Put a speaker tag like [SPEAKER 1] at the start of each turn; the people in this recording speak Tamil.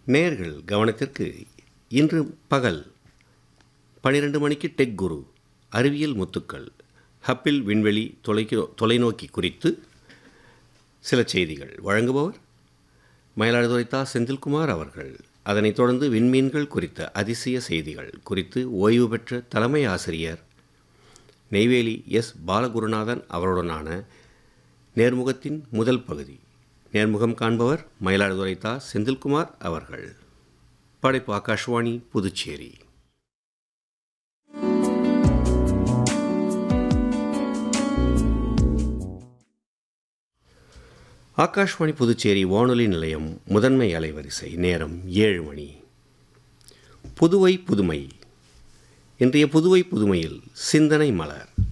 [SPEAKER 1] நேர்கள் கவனத்திற்கு இன்று பகல் பனிரெண்டு மணிக்கு டெக் குரு அறிவியல் முத்துக்கள் ஹப்பில் விண்வெளி தொலைக்கோ தொலைநோக்கி குறித்து சில செய்திகள் வழங்குபவர் மயிலாடுதுறை தா செந்தில்குமார் அவர்கள் அதனைத் தொடர்ந்து விண்மீன்கள் குறித்த அதிசய செய்திகள் குறித்து ஓய்வு பெற்ற தலைமை ஆசிரியர் நெய்வேலி எஸ் பாலகுருநாதன் அவருடனான நேர்முகத்தின் முதல் பகுதி நேர்முகம் காண்பவர் மயிலாடுதுறை தா செந்தில்குமார் அவர்கள் படைப்பு ஆகாஷ்வாணி புதுச்சேரி ஆகாஷ்வாணி புதுச்சேரி வானொலி நிலையம் முதன்மை அலைவரிசை நேரம் ஏழு மணி புதுவை புதுமை இன்றைய புதுவை புதுமையில் சிந்தனை மலர்